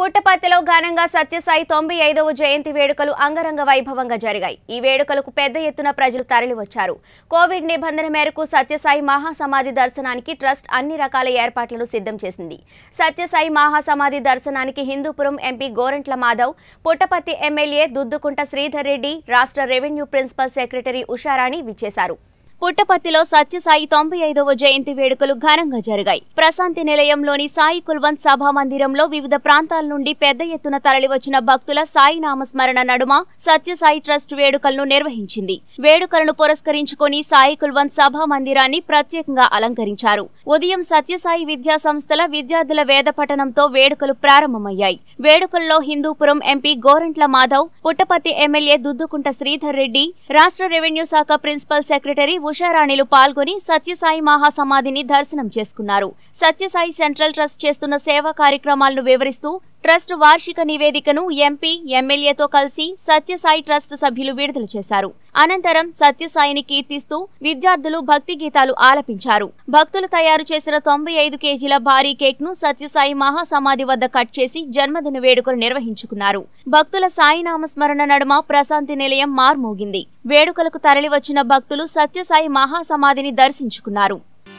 పుట్టపర్తిలో ఘనంగా సత్యసాయి తొంభై ఐదవ జయంతి వేడుకలు అంగరంగ వైభవంగా జరిగాయి ఈ వేడుకలకు పెద్ద ఎత్తున ప్రజలు తరలివచ్చారు కోవిడ్ నిబంధన మేరకు సత్యసాయి మహాసమాధి దర్శనానికి ట్రస్ట్ అన్ని రకాల ఏర్పాట్లను సిద్ధం చేసింది సత్యసాయి మహాసమాధి దర్శనానికి హిందూపురం ఎంపీ గోరంట్ల మాధవ్ పుట్టపర్తి ఎమ్మెల్యే దుద్దుకుంట శ్రీధర్ రెడ్డి రాష్ట్ర రెవెన్యూ ప్రిన్సిపల్ సెక్రటరీ ఉషారాణి విచ్చేశారు పుట్టపర్తిలో సత్యసాయి తొంభై ఐదవ జయంతి వేడుకలు ఘనంగా జరిగాయి ప్రశాంతి నిలయంలోని సాయి కుల్వంత్ సభా మందిరంలో వివిధ ప్రాంతాల నుండి పెద్ద ఎత్తున తరలివచ్చిన భక్తుల సాయి నామస్మరణ నడుమ సత్యసాయి ట్రస్ట్ వేడుకలను నిర్వహించింది వేడుకలను పురస్కరించుకొని సాయి కుల్వంత్ సభా మందిరాన్ని ప్రత్యేకంగా అలంకరించారు ఉదయం సత్యసాయి విద్యా సంస్థల విద్యార్థుల వేద పఠనంతో వేడుకలు ప్రారంభమయ్యాయి వేడుకల్లో హిందూపురం ఎంపీ గోరంట్ల మాధవ్ పుట్టపర్తి ఎమ్మెల్యే దుద్దుకుంట శ్రీధర్ రెడ్డి రాష్ట్ర రెవెన్యూ శాఖ ప్రిన్సిపల్ సెక్రటరీ ఉషారాణిలు పాల్గొని సత్యసాయి మహాసమాధిని దర్శనం చేసుకున్నారు సత్యసాయి సెంట్రల్ ట్రస్ట్ చేస్తున్న సేవా కార్యక్రమాలను వివరిస్తూ ట్రస్ట్ వార్షిక నివేదికను ఎంపీ ఎమ్మెల్యేతో కలిసి సత్యసాయి ట్రస్ట్ సభ్యులు విడుదల చేశారు అనంతరం సత్యసాయిని కీర్తిస్తూ విద్యార్థులు భక్తి గీతాలు ఆలపించారు భక్తులు తయారు చేసిన తొంభై ఐదు కేజీల భారీ కేక్ ను సత్యసాయి మహాసమాధి వద్ద కట్ చేసి జన్మదిన వేడుకలు నిర్వహించుకున్నారు భక్తుల సాయి నామస్మరణ నడుమ ప్రశాంతి నిలయం మార్మోగింది వేడుకలకు తరలివచ్చిన భక్తులు సత్యసాయి మహాసమాధిని దర్శించుకున్నారు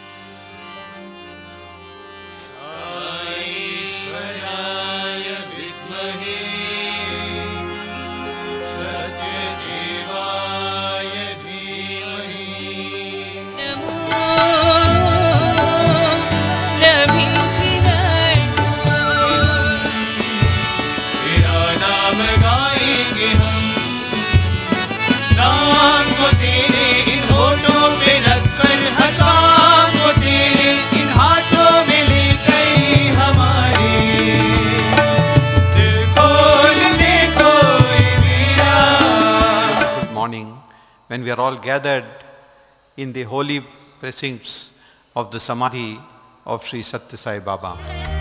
ईश्वराय विद्महे सत्यदेवाय धीमहि तेरा नाम गाएंगे हम नाम को तेरे इन होठों पे रखकर हकाम को तेरे इन हाथों में लेकर हमारे दिल खोल देखो ये मेरा good morning when we are all gathered in the holy precincts of the Samadhi of Sri Satya Sai Baba.